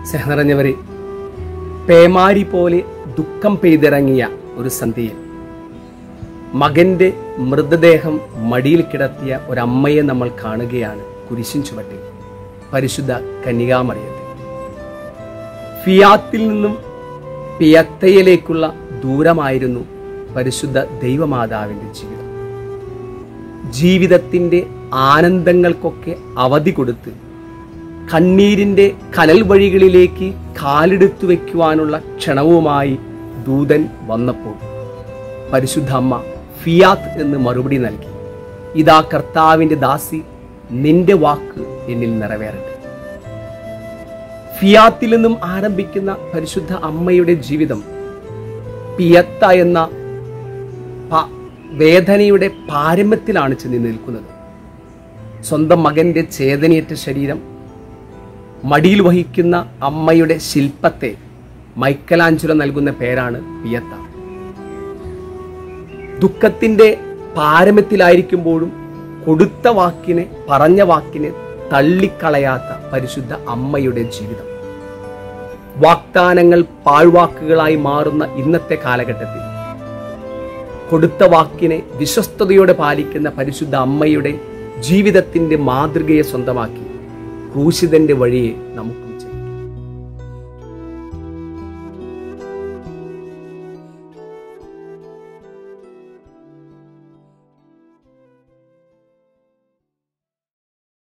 സ്നേഹം നിറഞ്ഞവരെ പേമാരി പോലെ ദുഃഖം പെയ്തിറങ്ങിയ ഒരു സന്ധ്യയിൽ മകന്റെ മൃതദേഹം മടിയിൽ കിടത്തിയ ഒരമ്മയെ നമ്മൾ കാണുകയാണ് കുരിശിൻ ചുവട്ടിൽ പരിശുദ്ധ കന്യകാമറിയത്തെ ഫിയാത്തിൽ നിന്നും പിയത്തയിലേക്കുള്ള ദൂരമായിരുന്നു പരിശുദ്ധ ദൈവമാതാവിന്റെ ജീവിതം ജീവിതത്തിന്റെ ആനന്ദങ്ങൾക്കൊക്കെ അവധി കൊടുത്ത് കണ്ണീരിന്റെ കനൽ വഴികളിലേക്ക് കാലെടുത്തു വെക്കുവാനുള്ള ക്ഷണവുമായി ദൂതൻ വന്നപ്പോൾ പരിശുദ്ധ അമ്മ ഫിയാത്ത് എന്ന് മറുപടി നൽകി ഇതാ കർത്താവിന്റെ ദാസി നിന്റെ വാക്ക് എന്നിൽ നിറവേറട്ടെ ഫിയാത്തിൽ നിന്നും ആരംഭിക്കുന്ന പരിശുദ്ധ അമ്മയുടെ ജീവിതം പിയത്ത എന്ന പ- വേദനയുടെ പാരമ്യത്തിലാണ് ചെന്ന് നിൽക്കുന്നത് സ്വന്തം മകന്റെ ചേതനയേറ്റ ശരീരം മടിയിൽ വഹിക്കുന്ന അമ്മയുടെ ശില്പത്തെ മൈക്കലാഞ്ചുല നൽകുന്ന പേരാണ് പിയത്ത ദുഃഖത്തിന്റെ പാരമ്യത്തിലായിരിക്കുമ്പോഴും കൊടുത്ത വാക്കിനെ പറഞ്ഞ വാക്കിനെ തള്ളിക്കളയാത്ത പരിശുദ്ധ അമ്മയുടെ ജീവിതം വാഗ്ദാനങ്ങൾ പാഴ്വാക്കുകളായി മാറുന്ന ഇന്നത്തെ കാലഘട്ടത്തിൽ കൊടുത്ത വാക്കിനെ വിശ്വസ്തയോടെ പാലിക്കുന്ന പരിശുദ്ധ അമ്മയുടെ ജീവിതത്തിന്റെ മാതൃകയെ സ്വന്തമാക്കി ക്രൂശിതന്റെ വഴിയെ നമുക്ക്